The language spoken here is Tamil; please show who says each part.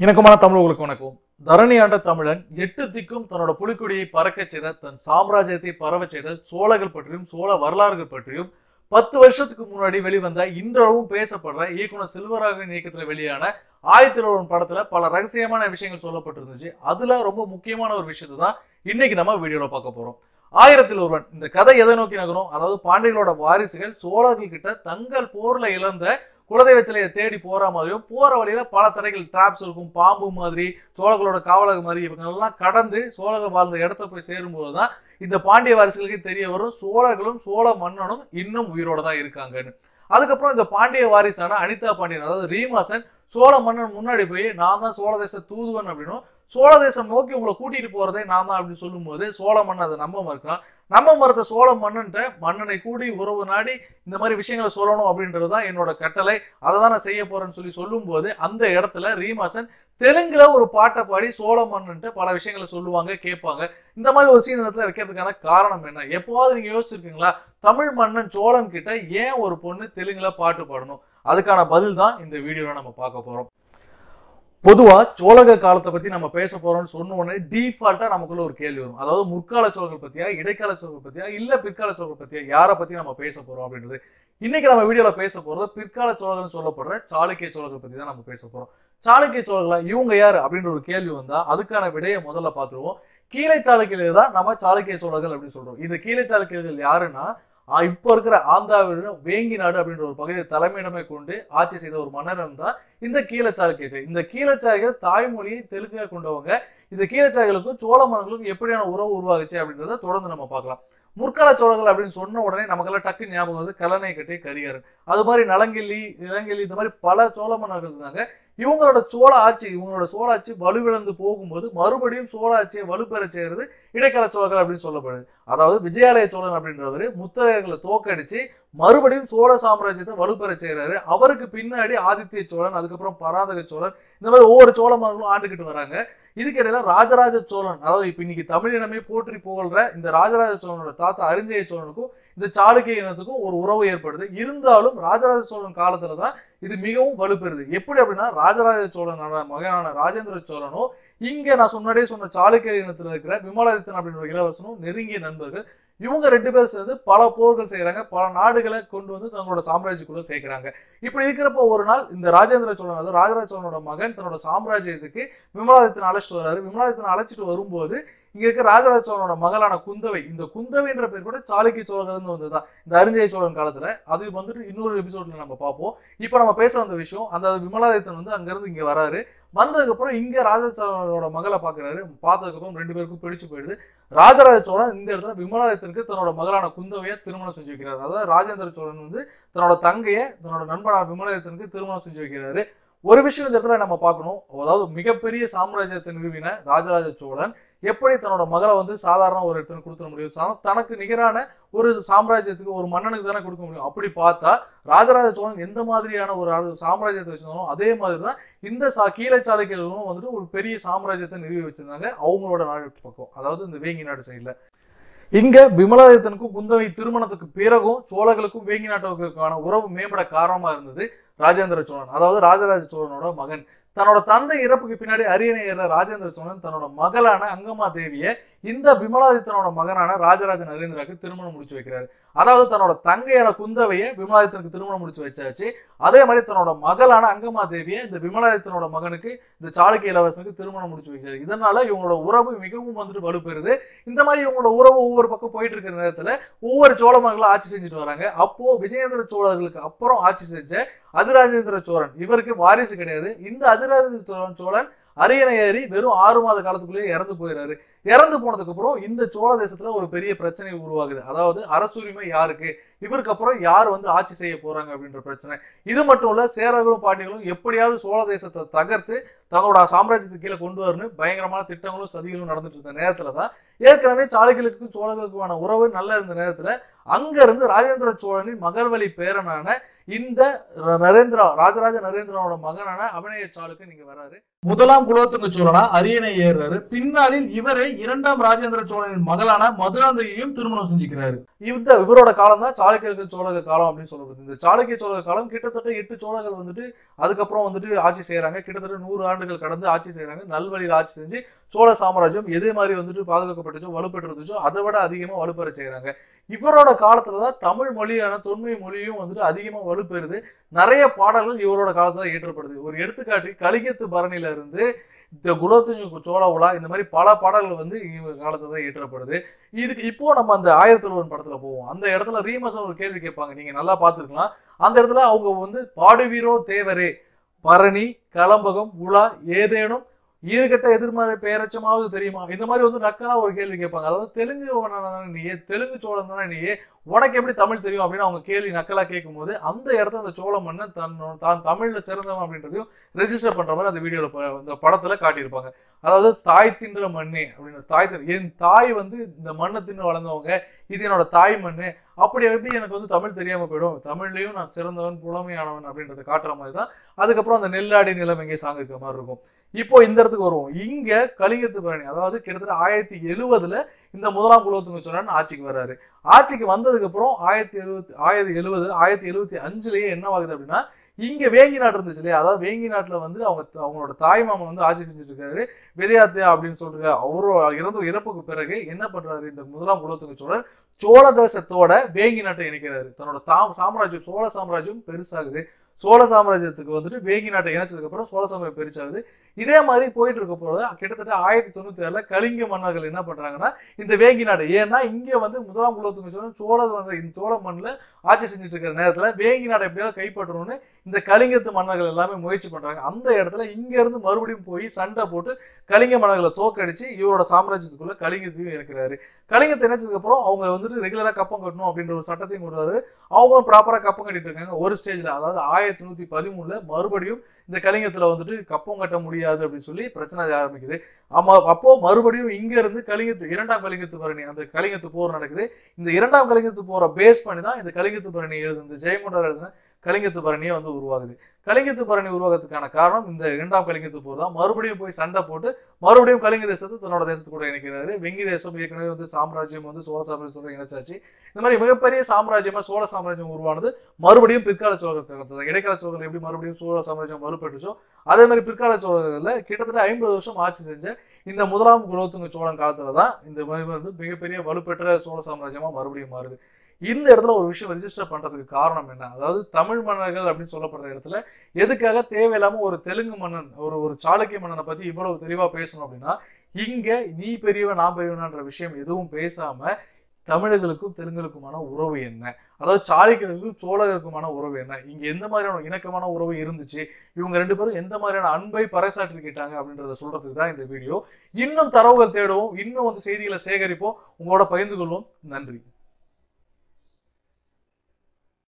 Speaker 1: இணக்கமான தமிழர்களுக்கு வணக்கம் தரணி ஆண்ட தமிழன் எட்டு திக்கும் தன்னோட புலிக்குடியை பறக்கச் செய்த தன் சாம்ராஜ்யத்தை பரவச் செய்த சோழர்கள் பற்றியும் சோழ வரலாறுகள் பற்றியும் பத்து வருஷத்துக்கு முன்னாடி வெளிவந்த இன்றளவும் பேசப்படுற இயக்குனர் செல்வராகவன் இயக்கத்துல வெளியான ஆயிரத்தி ஒருவன் படத்துல பல ரகசியமான விஷயங்கள் சொல்லப்பட்டிருந்துச்சு அதுல ரொம்ப முக்கியமான ஒரு விஷயத்தை தான் இன்னைக்கு நம்ம வீடியோல பார்க்க போறோம் ஆயிரத்தில் ஒருவன் இந்த கதை எதை நோக்கி நகரும் அதாவது பாண்டியர்களோட வாரிசுகள் சோழர்கள் கிட்ட தங்கள் போர்ல இழந்த குலதெய்வ சிலையை தேடி போற மாதிரியும் போற வழியில பல தடைகள் டிராப்ஸ் இருக்கும் பாம்பு மாதிரி சோழர்களோட காவலர் மாதிரி இவங்க எல்லாம் கடந்து சோழர்கள் வாழ்ந்த இடத்த போய் சேரும்போது தான் இந்த பாண்டிய வாரிசுகளுக்கு தெரிய வரும் சோழர்களும் சோழ மன்னனும் இன்னும் உயிரோட தான் இருக்காங்கன்னு அதுக்கப்புறம் இந்த பாண்டிய வாரிசான அனிதா பாண்டியன் அதாவது ரீமாசன் சோழ மன்னன் முன்னாடி போய் நான் தான் சோழ தேச தூதுவன் அப்படின்னும் சோழ தேசம் நோக்கி உங்களை கூட்டிட்டு போறதே நான் தான் அப்படின்னு சொல்லும்போது சோழ மன்னன் அதை நம்ப மறுக்கிறான் நம்ம மறுத்த சோழ மன்னன்ட்ட மன்னனை கூடி உறவு நாடி இந்த மாதிரி விஷயங்களை சொல்லணும் அப்படின்றது தான் என்னோட கட்டளை அதை தான் நான் செய்ய போறேன்னு சொல்லி சொல்லும்போது அந்த இடத்துல ரீமாசன் தெலுங்குல ஒரு பாட்டை பாடி சோழ மன்னன்ட்ட பல விஷயங்களை சொல்லுவாங்க கேட்பாங்க இந்த மாதிரி ஒரு சீன் இடத்துல வைக்கிறதுக்கான காரணம் என்ன எப்போவாவது நீங்க யோசிச்சிருக்கீங்களா தமிழ் மன்னன் சோழன் கிட்ட ஏன் ஒரு பொண்ணு தெலுங்குல பாட்டு பாடணும் அதுக்கான பதில் தான் இந்த வீடியோல நம்ம பார்க்க போறோம் பொதுவா சோழக காலத்தை பத்தி நம்ம பேச போறோம்னு சொன்ன உடனே டிஃபால்ட்டா நமக்குள்ள ஒரு கேள்வி வரும் அதாவது முற்கால சோழர்கள் பத்தியா இடைக்கால சோழர்கள் பத்தியா இல்ல பிற்கால சோழர்கள் பத்தியா யாரை பத்தி நம்ம பேச போறோம் அப்படின்றது இன்னைக்கு நம்ம வீடியோல பேச போறது பிற்கால சோழர்கள் சொல்லப்படுற சாளுக்கிய சோழர்கள் பத்தி தான் நம்ம பேச போறோம் சாளுக்கிய சோழர்களா இவங்க யாரு அப்படின்ற ஒரு கேள்வி வந்தா அதுக்கான விடையை முதல்ல பார்த்துருவோம் கீழே சாளுக்கியர்கள் தான் நம்ம சாளுக்கிய சோழர்கள் அப்படின்னு சொல்றோம் இந்த கீழே சாளுக்கியர்கள் யாருன்னா ஆஹ் இப்ப இருக்கிற ஆந்திராவில வேங்கி நாடு அப்படின்ற ஒரு பகுதியை தலைமையிடமே கொண்டு ஆட்சி செய்த ஒரு மன்னரம் தான் இந்த கீழச்சாளுக்கியர்கள் இந்த கீழச்சாளுக்கியர் தாய்மொழியை தெலுங்குல கொண்டவங்க இந்த கீழச்சாளுக்கும் சோழ மன்னர்களுக்கும் எப்படியான உறவு உருவாகுச்சு அப்படின்றத தொடர்ந்து நம்ம பார்க்கலாம் முற்கால சோழர்கள் அப்படின்னு சொன்ன உடனே நமக்கெல்லாம் டக்கு ஞாபகம் வந்து கல்லணை கட்டி கரிகாரன் அது மாதிரி நலங்கிள்ளி இளங்கிள்ளி இந்த மாதிரி பல சோழ மன்னர்கள் இருந்தாங்க இவங்களோட சோழ ஆட்சி இவங்களோட சோழ ஆட்சி வலுவிழந்து போகும்போது மறுபடியும் சோழ ஆட்சியை வலுப்பெற செய்யறது இடைக்கால சோழர்கள் அப்படின்னு சொல்லப்படுது அதாவது விஜயாலய சோழன் அப்படின்றவர் முத்தரையர்களை தோக்கடிச்சு மறுபடியும் சோழ சாம்ராஜ்யத்தை வலுப்பெற செய்யறாரு அவருக்கு பின்னாடி ஆதித்ய சோழன் அதுக்கப்புறம் பராதக சோழன் இந்த மாதிரி ஒவ்வொரு சோழ மன்னர்களும் ஆண்டுகிட்டு வராங்க இதுக்கிடையில ராஜராஜ சோழன் அதாவது இப்ப இன்னைக்கு தமிழினமே போற்றி புகழ்ற இந்த ராஜராஜ சோழனோட தாத்தா அரிஞ்சய சோழனுக்கும் இந்த சாளுக்கிய இனத்துக்கும் ஒரு உறவு ஏற்படுது இருந்தாலும் ராஜராஜ சோழன் காலத்துல தான் இது மிகவும் வலுப்பெறுது எப்படி அப்படின்னா ராஜராஜ சோழனோட மகனான ராஜேந்திர சோழனும் இங்க நான் முன்னாடியே சொன்ன சாளுக்கிய இனத்துல இருக்கிற விமலாதித்தன் அப்படின்ற ஒரு இளவரசனும் நெருங்கிய நண்பர்கள் இவங்க ரெண்டு பேரும் சேர்ந்து பல போர்கள் செய்யறாங்க பல நாடுகளை கொண்டு வந்து தங்களோட சாம்ராஜ்யக்குள்ள சேர்க்கிறாங்க இப்படி இருக்கிறப்ப ஒரு நாள் இந்த ராஜேந்திர சோழன் அதாவது ராஜராஜ சோழனோட மகன் தன்னோட சாம்ராஜ்யத்துக்கு விமலாதித்தன் அழைச்சிட்டு வர்றாரு விமலாதித்தன் அழைச்சிட்டு வரும்போது இங்க இருக்க ராஜராஜ சோழனோட மகளான குந்தவை இந்த குந்தவைன்ற பேர் கூட சாளுக்கிய சோழர்கள் இருந்து வந்ததுதான் இந்த அரிஞ்சய சோழன் காலத்துல அது வந்துட்டு இன்னொரு எபிசோட்ல நம்ம பார்ப்போம் இப்போ நம்ம பேச வந்த விஷயம் அந்த விமலாதித்தன் வந்து அங்கிருந்து இங்க வராரு வந்ததுக்கு அப்புறம் இங்க ராஜராஜ சோழனோட மகளை பாக்குறாரு பார்த்ததுக்கு அப்புறம் ரெண்டு பேருக்கும் பிடிச்சு போயிடுது ராஜராஜ சோழன் இந்த இடத்துல விமலாதித்தனுக்கு தன்னோட மகளான குந்தவையை திருமணம் செஞ்சு வைக்கிறாரு அதாவது ராஜேந்திர சோழன் வந்து தன்னோட தங்கையை தன்னோட நண்பனான விமலாதித்தனுக்கு திருமணம் செஞ்சு வைக்கிறாரு ஒரு விஷயம் இந்த இடத்துல நம்ம பார்க்கணும் அதாவது மிகப்பெரிய சாம்ராஜ்யத்தை நிறுவின ராஜராஜ சோழன் எப்படி தன்னோட மகளை வந்து சாதாரண ஒரு இடத்துல கொடுத்துட முடியும் சா- தனக்கு நிகரான ஒரு சாம்ராஜ்யத்துக்கு ஒரு மன்னனுக்கு தானே கொடுக்க முடியும் அப்படி பார்த்தா ராஜராஜ சோழன் எந்த மாதிரியான ஒரு அர- சாம்ராஜ்யத்தை வச்சிருந்தாலும் அதே மாதிரி தான் இந்த சா கீழே சாளுக்கியர்களும் வந்துட்டு ஒரு பெரிய சாம்ராஜ்யத்தை நிறுவி வச்சிருந்தாங்க அவங்களோட நாடு பக்கம் அதாவது இந்த வேங்கி நாடு சைடுல இங்க விமலாதித்தனுக்கும் குந்தவை திருமணத்துக்கு பிறகும் சோழர்களுக்கும் வேங்கி நாட்டவர்களுக்கான உறவு மேம்பட காரணமா இருந்தது ராஜேந்திர சோழன் அதாவது ராஜராஜ சோழனோட மகன் தன்னோட தந்தை இறப்புக்கு பின்னாடி அரியணை ஏற ராஜேந்திர சோழன் தன்னோட மகளான அங்கம்மா தேவிய இந்த விமலாதித்தனோட மகனான ராஜராஜ நரேந்திராக்கு திருமணம் முடிச்சு வைக்கிறாரு அதாவது தன்னோட தங்கையான குந்தவைய விமலாதித்தனுக்கு திருமணம் முடிச்சு வச்சாச்சு அதே மாதிரி தன்னோட மகளான அங்கம்மா தேவிய இந்த விமலாதித்தனோட மகனுக்கு இந்த சாளுக்கிய இளவரசனுக்கு திருமணம் முடிச்சு வச்சாரு இதனால இவங்களோட உறவு மிகவும் வந்துட்டு வலுப்பெறுது இந்த மாதிரி இவங்களோட உறவு ஒவ்வொரு பக்கம் போயிட்டு இருக்கிற நேரத்துல ஒவ்வொரு சோழ மகளும் ஆட்சி செஞ்சுட்டு வராங்க அப்போ விஜயேந்திர சோழர்களுக்கு அப்புறம் ஆட்சி செஞ்ச அதிராஜேந்திர சோழன் இவருக்கு வாரிசு கிடையாது இந்த அதிராஜேந்திர சோழன் சோழன் அரியணை ஏறி வெறும் ஆறு மாத காலத்துக்குள்ளேயே இறந்து போயிடுறாரு இறந்து போனதுக்கு அப்புறம் இந்த சோழ தேசத்துல ஒரு பெரிய பிரச்சனை உருவாகுது அதாவது அரசுரிமை யாருக்கு இவருக்கு அப்புறம் யார் வந்து ஆட்சி செய்ய போறாங்க அப்படின்ற பிரச்சனை இது மட்டும் இல்ல சேரர்களும் பாண்டியர்களும் எப்படியாவது சோழ தேசத்தை தகர்த்து தங்களோட சாம்ராஜ்யத்துக்கு கீழே கொண்டு வரணும் பயங்கரமான திட்டங்களும் சதிகளும் நடந்துட்டு இருந்த நேரத்துல தான் ஏற்கனவே சாளுக்கியர்களுக்கும் சோழர்களுக்குமான உறவு நல்லா இருந்த நேரத்துல அங்க இருந்து ராஜேந்திர சோழனின் மகள் வழி பேரனான இந்த ர- நரேந்திரா ராஜராஜ நரேந்திராவோட மகனான அபிநய சாளுக்கு நீங்க வராரு முதலாம் குலோத்துங்க சோழனா அரியணை ஏறுறாரு பின்னாளில் இவரே இரண்டாம் ராஜேந்திர சோழனின் மகளான மதுராந்தகியையும் திருமணம் செஞ்சுக்கிறாரு இந்த இவரோட காலம் தான் சாளுக்கியர்கள் சோழக காலம் அப்படின்னு சொல்லப்படுது இந்த சாளுக்கிய சோழக காலம் கிட்டத்தட்ட எட்டு சோழர்கள் வந்துட்டு அதுக்கப்புறம் வந்துட்டு ஆட்சி செய்யறாங்க கிட்டத்தட்ட நூறு ஆண்டு ஆண்டுகள் கடந்து ஆட்சி செய்யறாங்க நல்வழியில் ஆட்சி செஞ்சு சோழ சாம்ராஜ்யம் எதே மாதிரி வந்துட்டு பாதுகாக்கப்பட்டுச்சோ வலுப்பெற்று இருந்துச்சோ அதை விட அதிகமா வலுப்பெற செய்யறாங்க இவரோட காலத்துலதான் தமிழ் மொழியான தொன்மை மொழியும் வந்துட்டு அதிகமா வலுப்பெறுது நிறைய பாடல்கள் இவரோட காலத்துல ஏற்றப்படுது ஒரு எடுத்துக்காட்டு கலிங்கத்து பரணியில இருந்து இந்த குலோத்துங்க சோழ உலா இந்த மாதிரி பல பாடல்கள் வந்து இவங்க காலத்துல தான் ஏற்றப்படுது இதுக்கு இப்போ நம்ம அந்த ஆயிரத்தி ஒருவன் படத்துல போவோம் அந்த இடத்துல ரீமஸ் ஒரு கேள்வி கேட்பாங்க நீங்க நல்லா பார்த்துருக்கலாம் அந்த இடத்துல அவங்க வந்து பாடுவீரோ தேவரே பரணி கலம்பகம் உலா ஏதேனும் ஈறுகட்ட எதிர்மறை பெயரச்சமாவது தெரியுமா இந்த மாதிரி வந்து நக்கலா ஒரு கேள்வி கேட்பாங்க அதாவது தெலுங்கு தானே நீயே தெலுங்கு சோழன் தானே நீயே உனக்கு எப்படி தமிழ் தெரியும் அப்படின்னு அவங்க கேள்வி நக்கலா கேட்கும்போது அந்த இடத்துல அந்த சோழ மன்னன் தன் தான் தமிழ்ல சிறந்தவன் அப்படின்றதையும் ரெஜிஸ்டர் பண்ற மாதிரி அந்த வீடியோல ப- இந்த படத்துல காட்டியிருப்பாங்க அதாவது தாய் தின்ற மண்ணே அப்படின்னு தாய் தின்ற என் தாய் வந்து இந்த மண்ணை தின்னு வளர்ந்தவங்க இது என்னோட தாய் மண்ணு அப்படி எப்படி எனக்கு வந்து தமிழ் தெரியாம போயிடும் தமிழ்லயும் நான் சிறந்தவன் புலமையானவன் அப்படின்றத காட்டுற மாதிரி தான் அதுக்கப்புறம் அந்த நெல்லாடி நிலம் எங்கே சாங் இருக்க மாதிரி இருக்கும் இப்போ இந்த இடத்துக்கு வருவோம் இங்க கலிங்கத்து பரணி அதாவது கிட்டத்தட்ட ஆயிரத்தி எழுவதுல இந்த முதலாம் குலோத்துங்க சோழன் ஆட்சிக்கு வர்றாரு ஆட்சிக்கு வந்ததுக்கு அப்புறம் ஆயிரத்தி எழுபத்தி ஆயிரத்தி எழுபது ஆயிரத்தி எழுபத்தி அஞ்சுலயே என்ன ஆகுது அப்படின்னா இங்க வேங்கி நாடு இருந்துச்சு இல்லையா அதாவது வேங்கி நாட்டுல வந்து அவங்க அவங்களோட தாய் மாமன் வந்து ஆட்சி செஞ்சுட்டு இருக்காரு விதையாத்தியா அப்படின்னு சொல்ற அவரோட இறந்து இறப்புக்கு பிறகு என்ன பண்றாரு இந்த முதலாம் குலோத்துங்க சோழர் சோழ தேசத்தோட வேங்கி நாட்டை இணைக்கிறாரு தன்னோட தாம் சாம்ராஜ்யம் சோழ சாம்ராஜ்யம் பெருசாகுது சோழ சாம்ராஜ்யத்துக்கு வந்துட்டு வேங்கி நாட்டை இணைச்சதுக்கு அப்புறம் சோழ சாம்ராஜ்யம் பெருசாகுது இதே மாதிரி போயிட்டு இருக்க போது கிட்டத்தட்ட ஆயிரத்தி தொண்ணூத்தி ஏழுல கலிங்க மன்னர்கள் என்ன பண்றாங்கன்னா இந்த வேங்கி நாடு ஏன்னா இங்க வந்து முதலாம் குலோத்துங்க சோழன் சோழ மன்னர் இந்த சோழ மண்ணில் ஆட்சி செஞ்சுட்டு இருக்கிற நேரத்துல வேங்கி நாடை எப்படியாவது கைப்பற்றணும்னு இந்த கலிங்கத்து மன்னர்கள் எல்லாமே முயற்சி பண்றாங்க அந்த இடத்துல இங்க இருந்து மறுபடியும் போய் சண்டை போட்டு கலிங்க மன்னர்களை தோக்கடிச்சு இவரோட சாம்ராஜ்யத்துக்குள்ள கலிங்கத்தையும் இருக்கிறாரு கலிங்கத்தை இணைச்சதுக்கு அப்புறம் அவங்க வந்துட்டு ரெகுலரா கப்பம் கட்டணும் அப்படின்ற ஒரு சட்டத்தையும் கொண்டு வராரு அவங்களும் ப்ராப்பரா கப்பம் கட்டிட்டு இருக்காங்க ஒரு ஸ்டேஜ்ல அதாவது ஆயிரத்தி நூத்தி பதிமூணுல மறுபடியும் இந்த கலிங்கத்துல வந்துட்டு கப்பம் கட்ட முடியாது அப்படின்னு சொல்லி பிரச்சனை ஆரம்பிக்குது ஆமா அப்போ மறுபடியும் இங்க இருந்து கலிங்கத்து இரண்டாம் கலிங்கத்து பரணி அந்த கலிங்கத்து போர் நடக்குது இந்த இரண்டாம் கலிங்கத்து போரை பேஸ் பண்ணி தான் இந்த கலிங்கத்து பரணி எழுது இந்த ஜெயமோட்டார் எழுதின கலிங்கத்து பரணியே வந்து உருவாகுது கலிங்கத்து பரணி உருவாகிறதுக்கான காரணம் இந்த இரண்டாம் கலிங்கத்து போர் தான் மறுபடியும் போய் சண்டை போட்டு மறுபடியும் கலிங்க தேசத்தை தன்னோட தேசத்து கூட இணைக்கிறாரு வெங்கி தேசம் ஏற்கனவே வந்து சாம்ராஜ்யம் வந்து சோழ சாம்ராஜ்யத்தோட இணைச்சாச்சு இந்த மாதிரி மிகப்பெரிய சாம்ராஜ்யமா சோழ சாம்ராஜ்யம் உருவானது மறுபடியும் பிற்கால சோழர் காலத்துல தான். இடைக்கால சோழர்கள் எப்படி மறுபடியும் சோழ சாம்ராஜ்யம் வலுப்பட்டுச்சோ அதே மாதிரி பிற்கால சோழர்கள்ல கிட்டத்தட்ட ஐம்பது வருஷம் ஆட்சி செஞ்ச இந்த முதலாம் குலோத்துங்க சோழன் காலத்துல தான் இந்த மாதிரி வந்து மிகப்பெரிய வலுப்பெற்ற சோழ சாம்ராஜ்யமா மறுபடியும் மாறுது இந்த இடத்துல ஒரு விஷயம் ரெஜிஸ்டர் பண்றதுக்கு காரணம் என்ன அதாவது தமிழ் மன்னர்கள் அப்படின்னு சொல்லப்படுற இடத்துல எதுக்காக தேவையில்லாம ஒரு தெலுங்கு மன்னன் ஒரு ஒரு சாளுக்கிய மன்னனை பத்தி இவ்வளவு தெளிவா பேசணும் அப்படின்னா இங்க நீ பெரியவன் நான் பெரியவனான்ற விஷயம் எதுவும் பேசாம தமிழர்களுக்கும் தெலுங்குகளுக்குமான உறவு என்ன அதாவது சாளுக்கியர்களுக்கும் சோழர்களுக்குமான உறவு என்ன இங்க எந்த மாதிரியான இணக்கமான உறவு இருந்துச்சு இவங்க ரெண்டு பேரும் எந்த மாதிரியான அன்பை பறைசாற்றிக்கிட்டாங்க அப்படின்றத சொல்றதுக்கு தான் இந்த வீடியோ இன்னும் தரவுகள் தேடுவோம் இன்னும் வந்து செய்திகளை சேகரிப்போம் உங்களோட பகிர்ந்து கொள்வோம் நன்றி